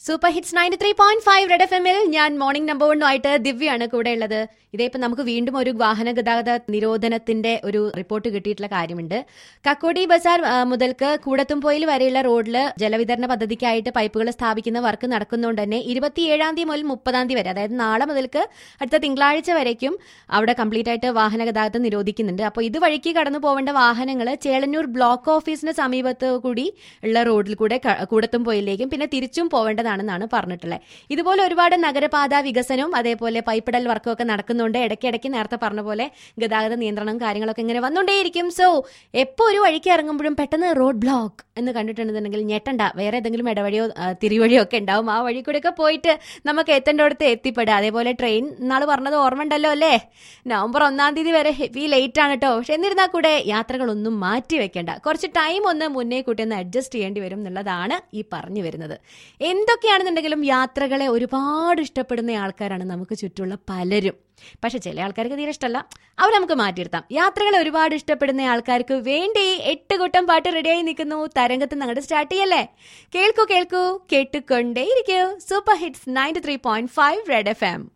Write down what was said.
super hits ninety three point five red F എമ്മിൽ ഞാൻ morning number വണ്ണുമായിട്ട് ദിവ്യാണ് കൂടെ ഉള്ളത് ഇതേപ്പോ നമുക്ക് വീണ്ടും ഒരു വാഹന ഗതാഗത നിരോധനത്തിന്റെ ഒരു റിപ്പോർട്ട് കിട്ടിയിട്ടുള്ള കാര്യമുണ്ട് കക്കോടി ബസാർ ആ, മുതൽക്ക് കൂടത്തുംപോയിൽ വരെയുള്ള റോഡിൽ ജലവിതരണ പദ്ധതിക്കായിട്ട് പൈപ്പുകൾ സ്ഥാപിക്കുന്ന വർക്ക് നടക്കുന്നതുകൊണ്ട് തന്നെ ഇരുപത്തിയേഴാം തീയതി മുതൽ മുപ്പതാം തീയതി വരെ അതായത് നാളെ മുതൽക്ക് അടുത്ത തിങ്കളാഴ്ച വരേക്കും അവിടെ കംപ്ലീറ്റ് ആയിട്ട് വാഹന ഗതാഗതം നിരോധിക്കുന്നുണ്ട് അപ്പോൾ ഇതുവഴിക്ക് കടന്നു പോകേണ്ട വാഹനങ്ങൾ ചേളന്നൂർ ബ്ലോക്ക് ഓഫീസിന് സമീപത്ത് കൂടി ഉള്ള റോഡിൽ കൂടെ ക- കൂടത്തുംപോയിലേക്കും പിന്നെ തിരിച്ചും പോവേണ്ടതാണെന്നാണ് പറഞ്ഞിട്ടുള്ളത് ഇതുപോലെ ഒരുപാട് നഗരപാത വികസനവും അതേപോലെ പൈപ്പിടൽ വർക്കും ഒക്കെ നടക്കുന്നുണ്ട് ഇടയ്ക്കിടയ്ക്ക് നേരത്തെ പറഞ്ഞ പോലെ ഗതാഗത നിയന്ത്രണം കാര്യങ്ങളൊക്കെ ഇങ്ങനെ വന്നുകൊണ്ടേയിരിക്കും സോ എപ്പോൾ ഒരു വഴിക്ക് ഇറങ്ങുമ്പോഴും പെട്ടെന്ന് റോഡ് ബ്ലോക്ക് എന്ന് കണ്ടിട്ടുണ്ടെന്നുണ്ടെങ്കിൽ ഞെട്ടണ്ട വേറെ ഏതെങ്കിലും ഇടവഴിയോ ആ, തിരിവഴിയോ ഒക്കെ ഉണ്ടാവും ആ വഴി കൂടെ ഒക്കെ പോയിട്ട് നമുക്ക് എത്തേണ്ടടുത്ത് എത്തിപ്പെടുക അതേപോലെ ട്രെയിൻ നാള് പറഞ്ഞത് ഓർമ്മ ഉണ്ടല്ലോ അല്ലേ നവംബർ ഒന്നാം തീയതി വരെ ഹെവി ലേറ്റ് ആണ് കേട്ടോ പക്ഷെ എന്നിരുന്നാൽ കൂടെ യാത്രകളൊന്നും മാറ്റി വെക്കേണ്ട കുറച്ച് ടൈം ഒന്ന് മുന്നേ കൂട്ടി ഒന്ന് അഡ്ജസ്റ്റ് ചെയ്യേണ്ടി വരും എന്നുള്ളതാണ് ഈ പറഞ്ഞു വരുന്നത് എന്തൊക്കെയാണെന്നുണ്ടെങ്കിലും യാത്രകളെ ഒരുപാട് ഇഷ്ടപ്പെടുന്ന ആൾക്കാരാണ് നമുക്ക് ചുറ്റുമുള്ള പലരും പക്ഷെ ചില ആൾക്കാർക്ക് തീരെ ഇഷ്ടമല്ല അവർ നമുക്ക് മാറ്റിയിരുത്താം യാത്രകളെ ഒരുപാട് ഇഷ്ടപ്പെടുന്ന ആൾക്കാർക്ക് വേണ്ടി എട്ട് കൂട്ടം പാട്ട് റെഡിയായി നിൽക്കുന്നു തരംഗത്ത് അങ്ങോട്ട് സ്റ്റാർട്ട് ചെയ്യല്ലേ കേൾക്കൂ കേൾക്കൂ കേട്ടുകൊണ്ടേയിരിക്കൂ super hits ninety three point five red F M